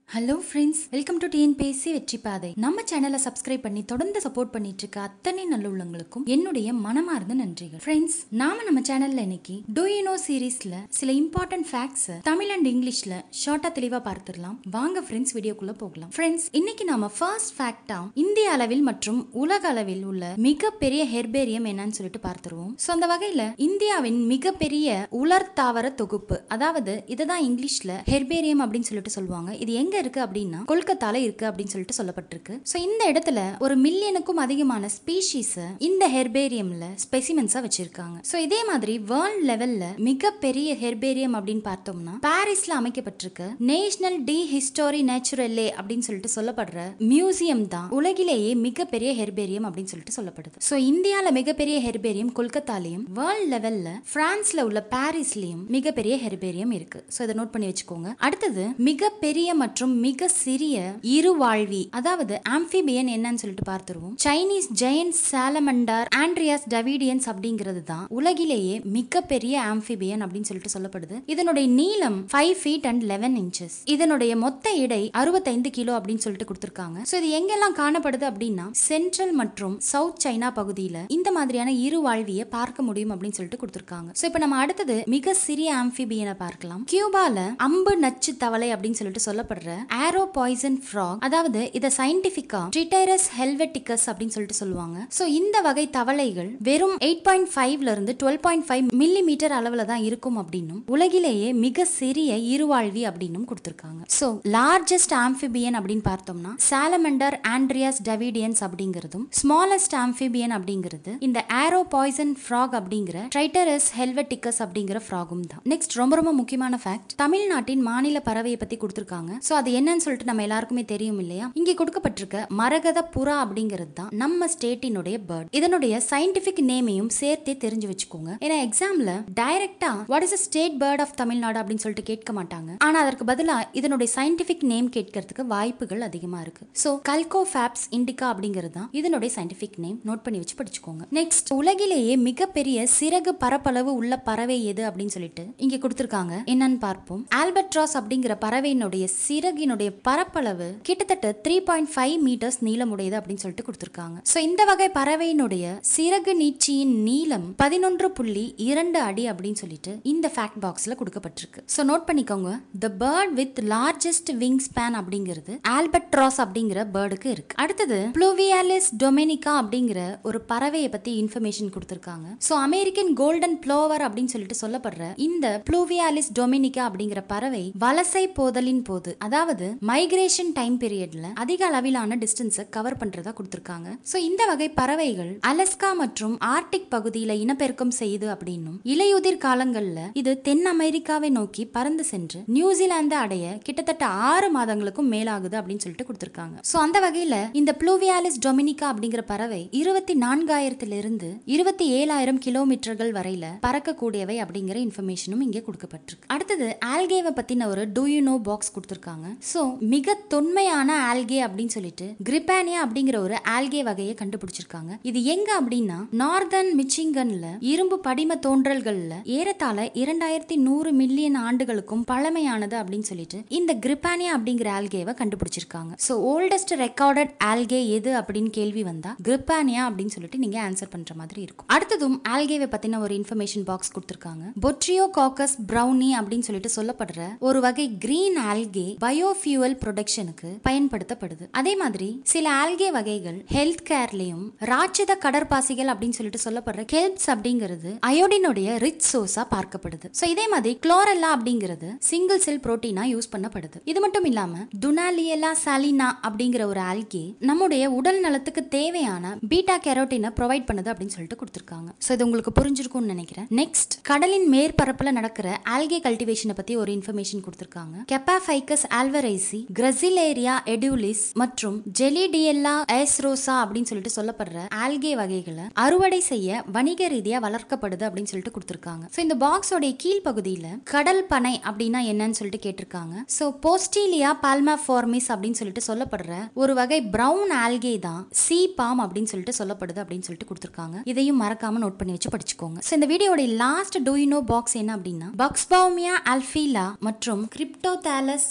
hello friends welcome to TNPSC வெற்றி பாதை நம்ம சேனலை சப்ஸ்கிரைப் பண்ணி தொடர்ந்து சப்போர்ட் பண்ணிட்டு இருக்க அத்தனை நல்லுள்ளங்களுக்கும் என்னுடைய மனமார்ந்த நன்றிகள் ஃப்ரெண்ட்ஸ் நாம நம்ம சேனல்ல இன்னைக்கு டூ யூ நோ சீரீஸ்ல சில இம்பார்ட்டன்ட் ஃபேக்ட்ஸ் தமிழ் அண்ட் இங்கிலீஷ்ல ஷார்ட்டா தெளிவா பார்த்துடலாம் வாங்க ஃப்ரெண்ட்ஸ் வீடியோக்குள்ள போகலாம் ஃப்ரெண்ட்ஸ் இன்னைக்கு நாம ஃபர்ஸ்ட் ஃபேக்டா இந்திய அளவில் மற்றும் உலக அளவில் உள்ள மிகப்பெரிய ஹெர்பேரியம் என்னன்னு சொல்லிட்டு பார்த்துருவோம் ஸோ அந்த வகையில இந்தியாவின் மிகப்பெரிய உலர் தாவர தொகுப்பு அதாவது இதுதான் இங்கிலீஷ்ல ஹெர்பேரியம் அப்படின்னு சொல்லிட்டு சொல்லுவாங்க இது எங்க இருக்கு அப்படின்னா கொல்கத்தால இருக்கு அப்படின்னு சொல்லிட்டு சொல்லப்பட்டிருக்கு ஸோ இந்த இடத்துல ஒரு மில்லியனுக்கும் அதிகமான ஸ்பீஷீஸ் இந்த ஹெர்பேரியம்ல ஸ்பெசிமென்ஸா வச்சிருக்காங்க ஸோ இதே மாதிரி வேர்ல்ட் லெவல்ல மிகப்பெரிய ஹெர்பேரியம் அப்படின்னு பார்த்தோம்னா பாரிஸ்ல அமைக்கப்பட்டிருக்க நேஷனல் டி ஹிஸ்டோரி நேச்சுரல்லே அப்படின்னு சொல்லிட்டு சொல்லப்படுற மியூசியம் தான் உலகிலேயே மிகப்பெரிய ஹெர்பேரியம் அப்படின்னு சொல்லிட்டு சொல்லப்படுது ஸோ இந்தியால மிகப்பெரிய ஹெர்பேரியம் கொல்கத்தாலையும் வேர்ல்ட் லெவல்ல பிரான்ஸ்ல உள்ள பாரிஸ்லயும் மிகப்பெரிய ஹெர்பேரியம் இருக்கு ஸோ இதை நோட் பண்ணி வச்சுக்கோங்க அடுத்தது மிகப்பெரிய மற்றும் மிக சிறிய இருவாழ்வி அதாவது ஆம்பிபியன் என்னன்னு சொல்லிட்டு பார்த்துருவோம் Chinese giant salamander Andrias davidianus அப்படிங்கிறது தான் உலகிலேயே மிகப்பெரிய ஆம்பிபியன் அப்படின்னு சொல்லிட்டு சொல்லப்படுது இதனுடைய நீளம் five feet and eleven inches இதனுடைய மொத்த எடை அறுபத்தைந்து கிலோ அப்படின்னு சொல்லிட்டு கொடுத்துருக்காங்க ஸோ இது எங்கெல்லாம் காணப்படுது அப்படின்னா சென்ட்ரல் மற்றும் சவுத் சைனா பகுதியில் இந்த மாதிரியான இரு வாழ்வியை பார்க்க முடியும் அப்படின்னு சொல்லிட்டு கொடுத்துருக்காங்க ஸோ இப்போ நம்ம அடுத்தது மிக சிறிய ஆம்பிபியனை பார்க்கலாம் கியூபால அம்பு நச்சு தவளை அப்படின்னு சொல்லிட்டு சொல்லப்படுற ஆரோ பாய்சன் ஃப்ராக் அதாவது இதை சயின்டிபிக்கா ட்ரிடைரஸ் ஹெல்வெட்டிகஸ் அப்படின்னு சொல்லிட்டு சொல்லுவாங்க ஸோ இந்த வகை தவளைகள் வெறும் எயிட் பாயிண்ட் ஃபைவ்ல இருந்து twelve point five millimetre அளவில் தான் இருக்கும் அப்படின்னும் உலகிலேயே மிக சிறிய இருவாழ்வி அப்படின்னும் கொடுத்துருக்காங்க ஸோ லார்ஜஸ்ட் ஆம்பிபியன் அப்படின்னு பார்த்தோம்னா சாலமண்டர் ஆண்ட்ரியாஸ் டவிடியன்ஸ் அப்படிங்கிறதும் ஸ்மாலஸ்ட் ஆம்பிபியன் அப்படிங்கிறது இந்த ஆரோ பாய்சன் ஃப்ராக் அப்படிங்கிற ட்ரைட்டரஸ் ஹெல்வெட்டிகஸ் அப்படிங்கிற ஃப்ராகும் தான் நெக்ஸ்ட் ரொம்ப ரொம்ப முக்கியமான ஃபேக்ட் தமிழ்நாட்டின் மாநில பறவையை பத்தி கொடுத்துருக்காங்க ஸோ அது என்னன்னு சொல்லிட்டு நம்ம எல்லாருக்குமே தெரியும் இல்லையா இங்கே கொடுக்கப்பட்டிருக்க மரகத புறா அப்படிங்கிறது தான் நம்ம ஸ்டேட்டினுடைய பேர்ட் இதனுடைய சயின்டிபிக் நேமையும் சேர்த்தே தெரிஞ்சு வச்சுக்கோங்க ஏன்னா எக்ஸாம்ல டைரக்டா what is a state bird of Tamil Nadu அப்படின்னு சொல்லிட்டு கேட்க மாட்டாங்க ஆனா அதற்கு பதிலா இதனுடைய சயின்டிபிக் நேம் கேட்கறதுக்கு வாய்ப்புகள் அதிகமா இருக்கு ஸோ கல்கோ ஃபேப்ஸ் இண்டிகா அப்படிங்கிறது தான் இதனுடைய சயின்டிபிக் நேம் நோட் பண்ணி வச்சு படிச்சுக்கோங்க நெக்ஸ்ட் உலகிலேயே மிகப்பெரிய சிறகு பரப்பளவு உள்ள பறவை எது அப்படின்னு சொல்லிட்டு இங்க கொடுத்துருக்காங்க என்னன்னு பார்ப்போம் ஆல்பட்ராஸ் அப்படிங்கிற பறவையினுடைய சிறகினுடைய பரப்பளவு கிட்டத்தட்ட த்ரீ பாயிண்ட் ஃபைவ் மீட்டர்ஸ் நீளமுடையது அப்படின்னு சொல்லிட்டு கொடுத்துருக்காங்க ஸோ இந்த வகை பறவையினுடைய சிறகு நீட்சியின் நீளம் பதினொன்று புள்ளி இரண்டு அடி அப்படின்னு சொல்லிட்டு இந்த ஃபேக்ட் பாக்ஸ்ல கொடுக்கப்பட்டிருக்கு ஸோ நோட் பண்ணிக்கோங்க the bird with largest wingspan அப்படிங்கிறது ஆல்பட்ராஸ் அப்படிங்கிற பேர்டுக்கு இருக்கு அடுத்தது ப்ளூவியாலிஸ் டொமினிகா அப்படிங்கிற ஒரு பறவையை பத்தி இன்ஃபர்மேஷன் கொடுத்துருக்காங்க ஸோ அமெரிக்கன் கோல்டன் ப்ளோவர் அப்படின்னு சொல்லிட்டு சொல்லப்படுற இந்த ப்ளூவியாலிஸ் டொமினிகா அப்படிங்கிற பறவை வலசை போதலின் போது அதாவது மைக்ரேஷன் டைம் பீரியட்ல அதிக அளவிலான டிஸ்டன்ஸை கவர் பண்றதா கொடுத்துருக்காங்க ஸோ இந்த வகை பறவைகள் அலஸ்கா மற்றும் ஆர்டிக் பகுதியில இனப்பெருக்கம் செய்யுது அப்படின்னும் இலையுதிர் காலங்கள்ல இது தென் அமெரிக்காவை நோக்கி பறந்து சென்று நியூசிலாந்து அடைய கிட்டத்தட்ட ஆறு மாதங்களுக்கும் மேலாகுது அப்படின்னு சொல்லிட்டு கொடுத்துருக்காங்க ஸோ அந்த வகையில இந்த ப்ளூவியாலிஸ் டொமினிகா அப்படிங்கிற பறவை இருபத்தி நான்காயிரத்திலிருந்து இருபத்தி ஏழாயிரம் கிலோமீட்டர்கள் வரையில பறக்கக்கூடியவை அப்படிங்கிற இன்ஃபர்மேஷனும் இங்கே கொடுக்கப்பட்டிருக்கு அடுத்தது ஆல்கேவை பத்தின ஒரு டூ யூ நோ பாக்ஸ் கொடுத்துருக்காங்க ஸோ மிக தொன்மையான ஆல்கே அப்படின்னு சொல்லிட்டு கிரிப்பானியா அப்படிங்கிற ஒரு ஆல்கே வகையை கண்டுபிடிச்சிருக்காங்க இது எங்க அப்படின்னா நார்தன் மிச்சிங்கன்ல இரும்பு படிம தோன்றல்கள்ல ஏறத்தாழ இரண்டாயிரத்தி நூறு மில்லியன் ஆண்டுகளுக்கும் பழமையானது அப்படின்னு சொல்லிட்டு இந்த கிரிப்பானியா அப்படிங்கிற ஆல்கேவை கண்டுபிடிச்சிருக்காங்க ஸோ ஓல்டஸ்ட் ரெக்கார்டட் ஆல்கே எது அப்படின்னு கேள்வி வந்தா கிரிப்பானியா அப்படின்னு சொல்லிட்டு நீங்க ஆன்சர் பண்ற மாதிரி இருக்கும் அடுத்ததும் ஆல்கேவை பத்தின ஒரு இன்ஃபர்மேஷன் பாக்ஸ் கொடுத்துருக்காங்க பொட்ரியோ காக்கஸ் பிரவுனி அப்படின்னு சொல்லிட்டு சொல்லப்படுற ஒரு வகை கிரீன் ஆல்கே பயோஃபியூவல் ப்ரொடக்ஷனுக்கு பயன்படுத்தப்படுது அதே மாதிரி சில ஆல்கே வகைகள் ஹெல்த் கேர்லயும் ராட்சத கடற்பாசிகள் அப்படின்னு சொல்லிட்டு சொல்லப்படுற கெல்ப்ஸ் அப்படிங்கிறது அயோடினுடைய ரிச் சோர்ஸா பார்க்கப்படுது ஸோ இதே மாதிரி குளோரெல்லா அப்படிங்கிறது சிங்கிள் செல் புரோட்டீனா யூஸ் பண்ணப்படுது இது மட்டும் இல்லாம டுனாலியலா சாலினா அப்படிங்கிற ஒரு ஆல்கே நம்முடைய உடல் நலத்துக்கு தேவையான பீட்டா கேரோட்டினை ப்ரொவைட் பண்ணுது அப்படின்னு சொல்லிட்டு கொடுத்துருக்காங்க ஸோ இது உங்களுக்கு புரிஞ்சிருக்கும்னு நினைக்கிறேன் நெக்ஸ்ட் கடலின் மேற்பரப்புல நடக்கிற ஆல்கே கல்டிவேஷனை பத்தி ஒரு இன்ஃபர்மேஷன் கொடுத்துருக்காங்க கெப்பாஃபைக்கஸ் ஆல்வரைசி கிரசிலேரியா எடுலிஸ் மற்றும் ஜெலிடியல்லா ஏஸ்ரோசா அப்படின்னு சொல்லிட்டு சொல்லப்படுற ஆல்கே வகைகளை அறுவடை செய்ய வணிக ரீதியா வளர்க்கப்படுது அப்படின்னு சொல்லிட்டு கொடுத்துருக்காங்க ஸோ இந்த பாக்ஸோடைய கீழ்ப்பகுதியில கடல் பனை அப்படின்னா என்னன்னு சொல்லிட்டு கேட்டிருக்காங்க ஸோ போஸ்டீலியா பால்மா ஃபார்மிஸ் அப்படின்னு சொல்லிட்டு சொல்லப்படுற ஒரு வகை பிரவுன் ஆல்கே தான் சி பாம் அப்படின்னு சொல்லிட்டு சொல்லப்படுது அப்படின்னு சொல்லிட்டு கொடுத்துருக்காங்க இதையும் மறக்காம நோட் பண்ணி வச்சு படிச்சுக்கோங்க ஸோ இந்த வீடியோட லாஸ்ட் டூயினோ பாக்ஸ் என்ன அப்படின்னா பக்ஸ்பௌமியா அல்ஃபீலா மற்றும் கிரிப்டோதாலஸ் மைக்ரோ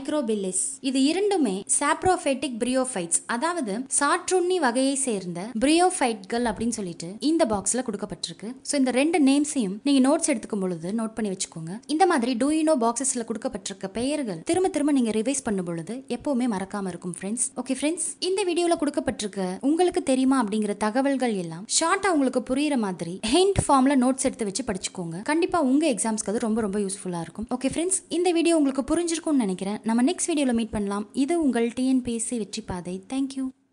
மைக்ரோபில்லிஸ் இது இரண்டுமே சாப்ரோஃபைட்டிக் பிரியோஃபைட்ஸ் அதாவது சாற்றுண்ணி வகையை சேர்ந்த பிரியோஃபைட்கள் அப்படின்னு சொல்லிட்டு இந்த பாக்ஸ்ல கொடுக்கப்பட்டிருக்கு ஸோ இந்த ரெண்டு நேம்ஸையும் நீங்க நோட்ஸ் எடுத்துக்கும் பொழுது நோட் பண்ணி வச்சுக்கோங்க இந்த மாதிரி டூயினோ பாக்ஸஸ்ல கொடுக்கப்பட்டிருக்க பெயர்கள் திரும்ப திரும்ப நீங்க ரிவைஸ் பண்ணும் பொழுது எப்பவுமே மறக்காம இருக்கும் ஃப்ரெண்ட்ஸ் ஓகே ஃப்ரெண்ட்ஸ் இந்த வீடியோல கொடுக்கப்பட்டிருக்க உங்களுக்கு தெரியுமா அப்படிங்கிற தகவல்கள் எல்லாம் ஷார்ட்டா உங்களுக்கு புரியுற மாதிரி ஹிண்ட் ஃபார்ம்ல நோட்ஸ் எடுத்து வச்சு படிச்சுக்கோங்க கண்டிப்பா உங்க எக்ஸாம்ஸ்க்கு அது ரொம்ப ரொம்ப யூஸ்ஃபுல்லா இருக்கும் ஓகே ஃப்ரெண்ட்ஸ் இந்த வீடியோ உங்களுக்கு புரிஞ்சிருக்கும்னு நினைக்கிறேன் நம்ம நெக்ஸ்ட் வீடியோல மீட் பண்ணலாம் இது உங்கள் டிஎன்பிஎஸ்சி வெற்றி பாதை தேங்க்யூ